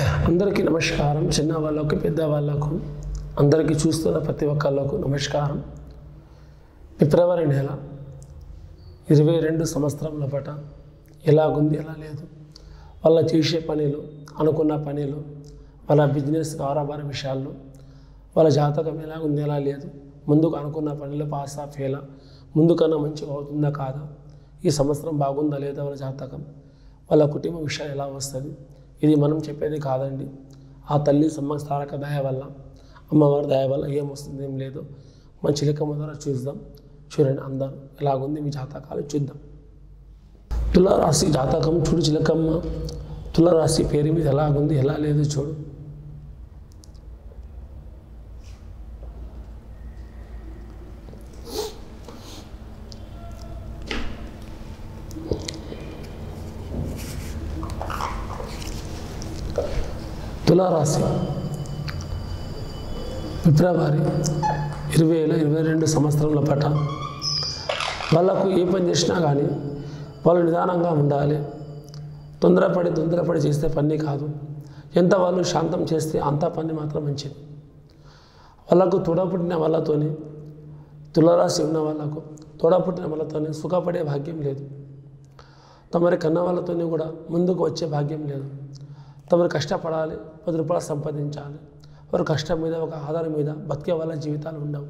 అందరికీ నమస్కారం చిన్న వాళ్ళకు పెద్ద వాళ్ళకు అందరికీ చూస్తున్న ప్రతి ఒక్కళ్ళకు నమస్కారం ఫిబ్రవరి నెల ఇరవై రెండు సంవత్సరంల పట ఎలాగుంది ఎలా లేదు వాళ్ళ చేసే పనిలు అనుకున్న పనిలు వాళ్ళ బిజినెస్ కారోబార్ విషయాల్లో వాళ్ళ జాతకం ఎలా ఉంది ఎలా లేదు ముందుకు అనుకున్న పనిలో పాసా ఫెయిలా ముందుకన్నా మంచిగా అవుతుందా కాదా ఈ సంవత్సరం బాగుందా లేదా వాళ్ళ జాతకం వాళ్ళ కుటుంబ విషయం ఎలా వస్తుంది ఇది మనం చెప్పేది కాదండి ఆ తల్లి సంవత్సరాల దయ వల్ల అమ్మవారి దయ వల్ల ఏం వస్తుంది ఏం లేదు మన చిలకమ్మ ద్వారా చూద్దాం చూడండి అందరూ ఎలాగుంది మీ జాతకాలు చూద్దాం తులారాశి జాతకం చూడు చిలకమ్మ తులారాశి పేరు మీద ఎలాగుంది ఎలా లేదు చూడు తులారాశి ఫిబ్రవరి ఇరవై వేల ఇరవై రెండు సంవత్సరంల పట వాళ్ళకు ఏ పని చేసినా కానీ వాళ్ళు నిదానంగా ఉండాలి తొందరపడి తొందరపడి చేస్తే పని కాదు ఎంత వాళ్ళు శాంతం చేస్తే అంత పని మాత్రం మంచిది వాళ్ళకు తోడపుట్టిన వాళ్ళతోని తులరాశి ఉన్న వాళ్ళకు తోడపుట్టిన వాళ్ళతోని సుఖపడే భాగ్యం లేదు తమరి కన్న వాళ్ళతోని కూడా ముందుకు వచ్చే భాగ్యం లేదు తమరు కష్టపడాలి పది రూపాయలు సంపాదించాలి వారు కష్టం మీద ఒక ఆధారం మీద బతికే వాళ్ళ జీవితాలు ఉండవు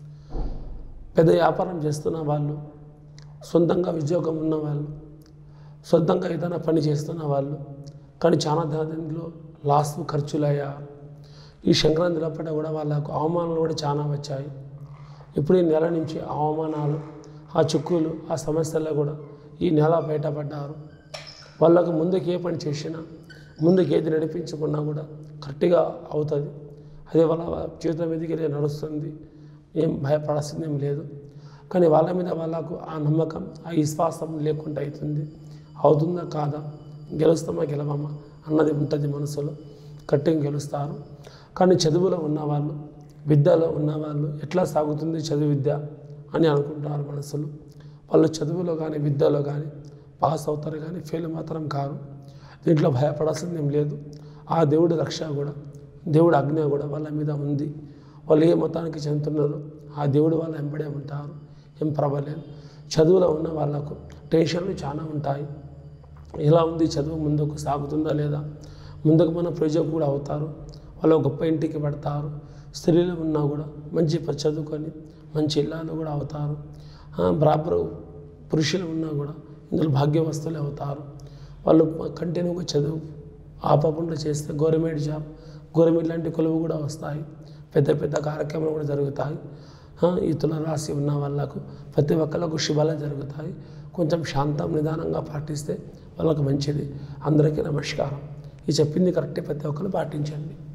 పెద్ద వ్యాపారం చేస్తున్న వాళ్ళు సొంతంగా ఉద్యోగం ఉన్న వాళ్ళు సొంతంగా ఏదైనా పని చేస్తున్న వాళ్ళు కానీ చాలా దానిలో లాస్ ఖర్చులయ్యా ఈ సంక్రాంతి లోపల కూడా వాళ్ళకు అవమానాలు కూడా చాలా వచ్చాయి ఇప్పుడు ఈ నెల నుంచి ఆ అవమానాలు ఆ చిక్కులు ఆ సమస్యల్లో కూడా ఈ నెల బయటపడ్డారు వాళ్ళకు ముందుకు ఏ పని చేసినా ముందుకు ఏది నడిపించుకున్నా కూడా కరెక్ట్గా అవుతుంది అదే వాళ్ళ జీవితం మీదకి నడుస్తుంది ఏం భయపడాల్సింది ఏం లేదు కానీ వాళ్ళ మీద వాళ్ళకు ఆ నమ్మకం ఆ విశ్వాసం లేకుండా అవుతుంది అవుతుందా కాదా గెలుస్తామా గెలవమా అన్నది ఉంటుంది మనసులో కట్టింగ్ గెలుస్తారు కానీ చదువులో ఉన్నవాళ్ళు విద్యలో ఉన్నవాళ్ళు ఎట్లా సాగుతుంది చదువు విద్య అని అనుకుంటారు మనసులో వాళ్ళు చదువులో కానీ విద్యలో కానీ పాస్ అవుతారు కానీ ఫెయిల్ మాత్రం కారు దీంట్లో భయపడాల్సింది ఏం లేదు ఆ దేవుడి రక్ష కూడా దేవుడి ఆజ్ఞ కూడా వాళ్ళ మీద ఉంది వాళ్ళు ఏ మతానికి చెందుతున్నారో ఆ దేవుడు వాళ్ళ వెంబడే ఉంటారు ఏం పర్వాలేదు చదువులో ఉన్న వాళ్ళకు టెన్షన్లు చాలా ఉంటాయి ఎలా ఉంది చదువు ముందుకు సాగుతుందా లేదా ముందుకు మన ప్రయోజకు కూడా అవుతారు వాళ్ళు గొప్ప ఇంటికి పడతారు స్త్రీలు ఉన్నా కూడా మంచి ప- చదువుకొని మంచి ఇల్లాలు కూడా అవుతారు బరాబరు పురుషులు ఉన్నా కూడా ఇందులో భాగ్యవస్తులే అవుతారు వాళ్ళు కంటిన్యూగా చదువు ఆపకుండా చేస్తే గవర్నమెంట్ జాబ్ గవర్నమెంట్ లాంటి కొలువు కూడా వస్తాయి పెద్ద పెద్ద కార్యక్రమాలు కూడా జరుగుతాయి ఆ, ఈ తులరాశి ఉన్న వాళ్ళకు ప్రతి ఒక్కళ్ళకు శుభాలు జరుగుతాయి కొంచెం శాంతం నిదానంగా పాటిస్తే వాళ్ళకు మంచిది అందరికీ నమస్కారం ఈ చెప్పింది కరెక్టే ప్రతి ఒక్కరు పాటించండి